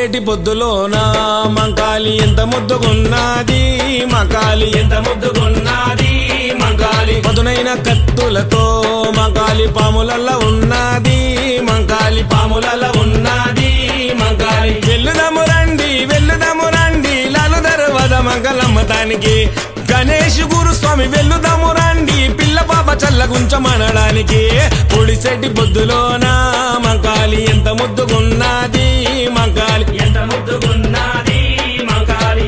పొడిసెటి పొద్దులోన మంకాలి ఎంత ముద్దుగున్నది మకాలి ఎంత ముద్దుగున్నది మంకాలి పదునైన కత్తులతో మంకాలి పాములల్ల ఉన్నది మంకాలి పాములల్ల ఉన్నది మంకాలి వెళ్ళుదము రండి వెళ్ళుదము రండి లాలు దర్వద మంగళమ్మతానికి గణేష్ గురుస్వామి వెళ్ళుదాము రండి పిల్ల పాప చల్లగుంచమనడానికి పొడిసెట్టి పొద్దులోన మంకాలి ఎంత ముద్దుగున్నది మంకాలి ఎంత ముద్దుగున్నది మంకాలి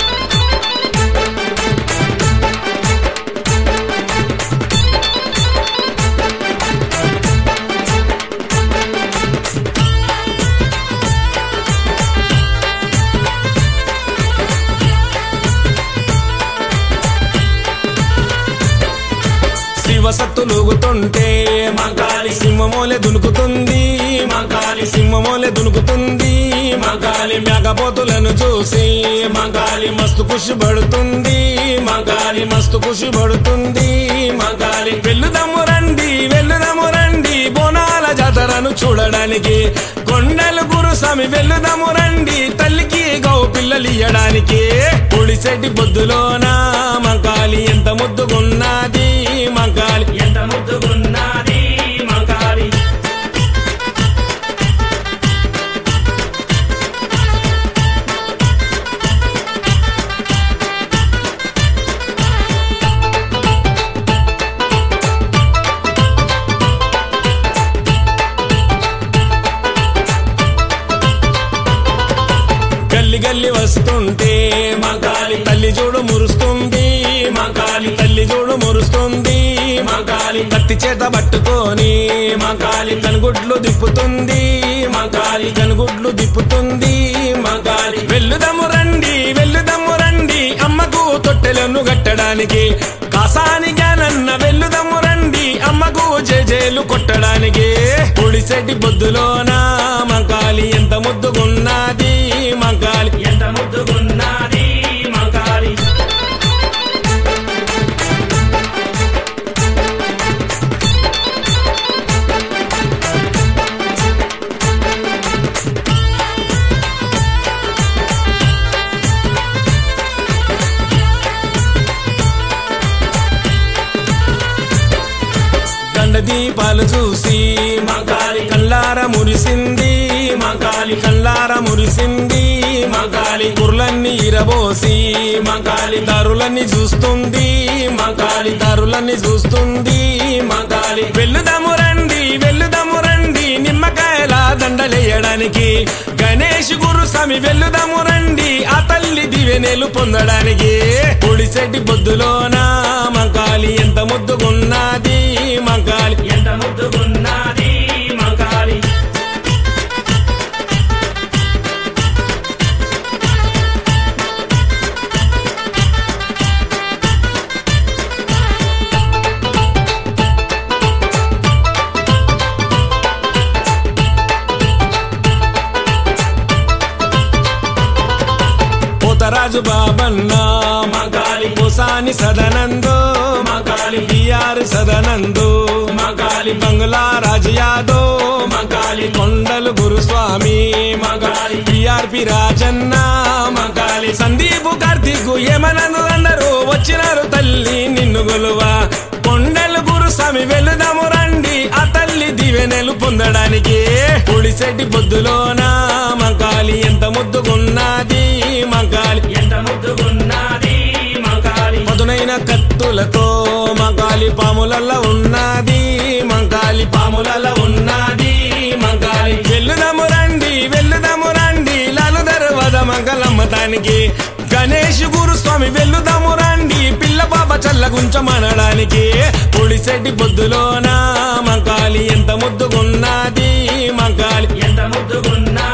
శివసత్తులుగుతుంటే మంకాలి సింహమోలే దునుకుతుంది మంకాలి సింహమోలే దునుకుతుంది మంకాలి మేకపోతులను చూసి మంకాలి మస్తు ఖుషి పడుతుంది మంకాలి మస్తు ఖుషి పడుతుంది మంకాలి వెళ్ళుదమ్ము రండి వెళ్ళుదమ్ము రండి బోనాల జాతరను చూడడానికి కొండలు గురుస్వామి వెళ్ళుదము రండి తల్లికి గౌ పిల్లలు ఇయ్యడానికి పొడిసెట్టి బొద్దులోన మంకాలి ఎంత ముద్దుగున్నది మంకాలి ఎంత ముద్దుగున్నది మంకాలి గల్లి గల్లి వస్తుంటే మంకాలి తల్లి చూడు మురుస్తుంది మంకాలి తల్లి చూడు మురుస్తుంది మంకాలి కత్తి చేత పట్టుకొని మంకాలి కనుగుడ్లు దిప్పుతుంది మంకాలి కనుగుడ్లు దిప్పుతుంది మంకాలి వెళ్ళుదము రండి వెళ్ళుదము రండి అమ్మకు తొట్టెలను కట్టడానికి కాసానిగా నన్న వెళ్ళుదము రండి అమ్మకు జేజేలు కొట్టడానికి పొడిసెట్టి బొద్దులోన మంకాలి ఎంత ముద్దుగున్నది మంకాలి ఎంత ముద్దుగున్నది మంకాలి గండ దీపాలు చూసి మగాలి కల్లార మురిసింది మగాలి కల్లార మురిసింది మగాలి కుర్లన్నీ ఇరబోసి మగాలి దారులన్నీ చూస్తుంది మగాలి దారులన్నీ చూస్తుంది మగాలి వెళ్ళుదాము రండి వెళ్ళుదాము రండి నిమ్మకాయల దండలేయడానికి గణేష్ గురుస్వామి వెళ్ళుదాము రండి ఆ తల్లి దివెనేలు పొందడానికి పొడిసెట్టి బొద్దులోన మంకాలి ఎంత ముద్దుగున్నది మంకాలి ఎంత ముద్దుగున్నది మంకాలి పోతరాజు బాబన్న మగాలి పోసాని సదనందో మగాలి బిఆర్ సదనందో మగాలి బంగ్లా రాజు యాదవ్ మగాలి కొండలు గురుస్వామి మగాలి బిఆర్పి రాజన్న మగాలి సందీపు కార్తీక్ ఏమనను అందరూ వచ్చినారు తల్లి నిన్ను గొలువా కొండలు గురుస్వామి వెళుదాము రండి ఆ తల్లి దివెనెలు పొందడానికి పొడిసెట్టి పొద్దులోన మంకాలి ఎంత ముద్దుగున్నది మంకాలి ఎంత ముద్దుగున్నది మంకాలి పదునైన కత్తులతో మంకాలి పాములల్ల ఉన్నది మంకాలి పాములల్ల ఉన్నది మంకాలి వెళ్ళుదాము రండి వెళ్ళుదాము రండి లాలు దర్వద మంగళమ్మతానికి గణేష్ గురుస్వామి వెళ్ళుదాము రండి పిల్ల పాప చల్లగుంచమనడానికి పొడిసెట్టి పొద్దులోన మంకాలి ఎంత ముద్దుగున్నది మంకాలి ఎంత ముద్దుగున్నది